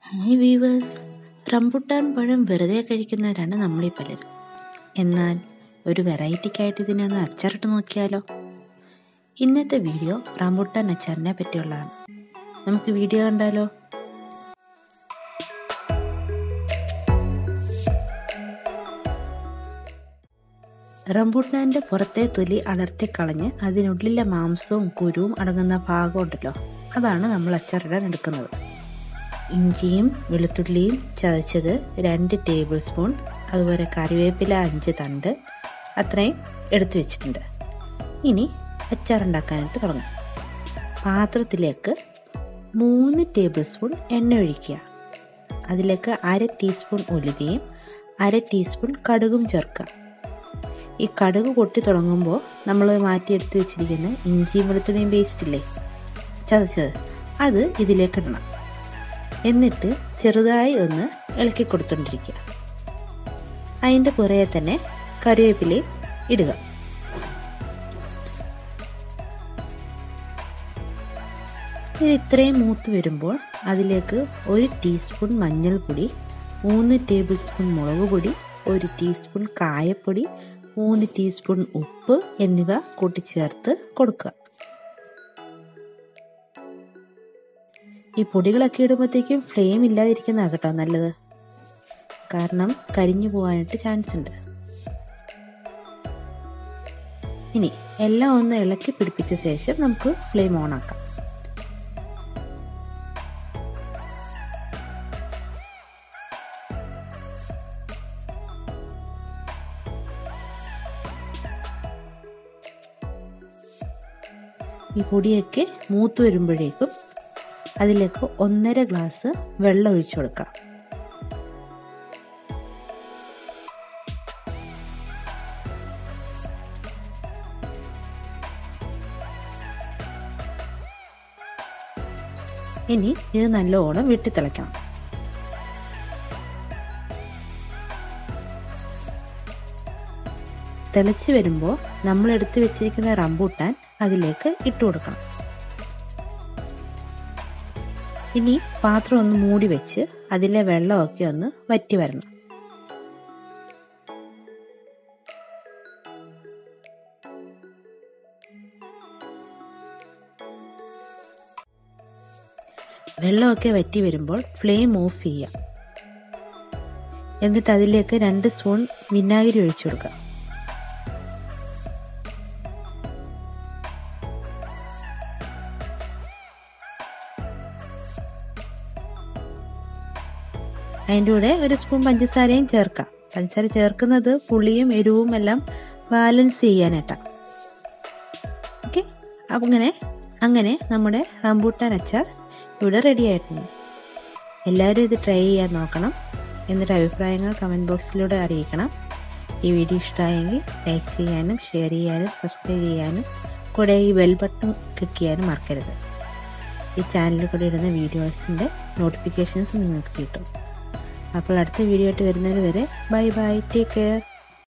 hi weavers rambutan പഴം വെറുതെ കഴിക്കുന്നവരാണ് നമ്മളീ പലരും എന്നാൽ ഒരു വെറൈറ്റിക്കായിട്ട് ഇതിനെ ഒന്ന് അച്ചാറിട്ട് നോക്കിയാലോ ഇന്നത്തെ വീഡിയോ റംബുട്ടാൻ അച്ചാറിനെ പറ്റിയുള്ളതാണ് നമുക്ക് വീഡിയോ കണ്ടാലോ റംബുട്ടാൻ്റെ പുറത്തെ തൊലി അടർത്തിക്കളഞ്ഞ് അതിനുള്ളിലെ മാംസവും കുരുവും അടങ്ങുന്ന ഭാഗം ഉണ്ടല്ലോ അതാണ് നമ്മൾ അച്ചാറിടാൻ എടുക്കുന്നത് ഇഞ്ചിയും വെളുത്തുള്ളിയും ചതച്ചത് രണ്ട് ടേബിൾ സ്പൂൺ അതുപോലെ കറിവേപ്പില അഞ്ച് തണ്ട് അത്രയും എടുത്തു വെച്ചിട്ടുണ്ട് ഇനി അച്ചാറുണ്ടാക്കാനായിട്ട് തുടങ്ങാം പാത്രത്തിലേക്ക് മൂന്ന് ടേബിൾ സ്പൂൺ എണ്ണ ഒഴിക്കുക അതിലേക്ക് അര ടീസ്പൂൺ ഉലുവയും അര ടീസ്പൂൺ കടുകും ചേർക്കുക ഈ കടുക് പൊട്ടി തുടങ്ങുമ്പോൾ നമ്മൾ മാറ്റിയെടുത്ത് വെച്ചിരിക്കുന്ന ഇഞ്ചിയും വെളുത്തുള്ളിയും പേസ്റ്റ് ഇല്ലേ ചതച്ചത് അത് ഇതിലേക്ക് ഇടണം എന്നിട്ട് ചെറുതായി ഒന്ന് ഇളക്കി കൊടുത്തോണ്ടിരിക്കുക അതിൻ്റെ പുറകെ തന്നെ കറിവേപ്പിലയും ഇടുക ഇത് ഇത്രയും മൂത്ത് വരുമ്പോൾ അതിലേക്ക് ഒരു ടീസ്പൂൺ മഞ്ഞൾപ്പൊടി മൂന്ന് ടേബിൾ സ്പൂൺ മുളക് പൊടി ഒരു ടീസ്പൂൺ കായപ്പൊടി മൂന്ന് ടീസ്പൂൺ ഉപ്പ് എന്നിവ കൂട്ടിച്ചേർത്ത് കൊടുക്കുക ഈ പൊടികളൊക്കെ ഇടുമ്പോഴത്തേക്കും ഫ്ലെയിം ഇല്ലാതിരിക്കുന്നതാണ് കേട്ടോ നല്ലത് കാരണം കരിഞ്ഞു പോകാനായിട്ട് ചാൻസ് ഉണ്ട് ഇനി എല്ലാം ഒന്ന് ഇളക്കി പിടിപ്പിച്ച ശേഷം നമുക്ക് ഫ്ലെയിം ഓൺ ആക്കാം ഈ പൊടിയൊക്കെ മൂത്ത് വരുമ്പോഴേക്കും അതിലേക്ക് ഒന്നര ഗ്ലാസ് വെള്ളം ഒഴിച്ചു കൊടുക്കാം ഇനി ഇത് നല്ലോണം വെട്ടിത്തിളയ്ക്കണം തിളച്ച് വരുമ്പോൾ നമ്മൾ എടുത്തു വെച്ചിരിക്കുന്ന റംബൂട്ടാൻ അതിലേക്ക് ഇട്ട് കൊടുക്കണം ഇനി പാത്രം ഒന്ന് മൂടി വെച്ച് അതിലെ വെള്ളമൊക്കെ ഒന്ന് വറ്റി വരണം വെള്ളമൊക്കെ വറ്റി വരുമ്പോൾ ഫ്ലെയിം ഓഫ് ചെയ്യാം എന്നിട്ട് അതിലേക്ക് രണ്ട് സ്പൂൺ വിനാഗിരി ഒഴിച്ചു കൊടുക്കാം അതിൻ്റെ കൂടെ ഒരു സ്പൂൺ പഞ്ചസാരയും ചേർക്കാം പഞ്ചസാര ചേർക്കുന്നത് പുളിയും എരിവും എല്ലാം ബാലൻസ് ചെയ്യാനായിട്ടാണ് ഓക്കെ അപ്പം അങ്ങനെ അങ്ങനെ നമ്മുടെ റംബൂട്ടാൻ അച്ചാർ ഇവിടെ റെഡി ആയിട്ടുണ്ട് എല്ലാവരും ഇത് ട്രൈ ചെയ്യാൻ നോക്കണം എന്നിട്ട് അഭിപ്രായങ്ങൾ കമൻറ്റ് ബോക്സിലൂടെ അറിയിക്കണം ഈ വീഡിയോ ഇഷ്ടമായെങ്കിൽ ലൈക്ക് ചെയ്യാനും ഷെയർ ചെയ്യാനും സബ്സ്ക്രൈബ് ചെയ്യാനും കൂടെ ഈ ബെൽ ബട്ടൺ ക്ലിക്ക് ചെയ്യാനും മറക്കരുത് ഈ ചാനലിൽ കൂടെ ഇടുന്ന വീഡിയോസിൻ്റെ നോട്ടിഫിക്കേഷൻസ് നിങ്ങൾക്ക് കിട്ടും അപ്പോൾ അടുത്ത വീഡിയോ ആയിട്ട് വരുന്നതിന് വരെ ബൈ ബൈ ടേക്ക് കെയർ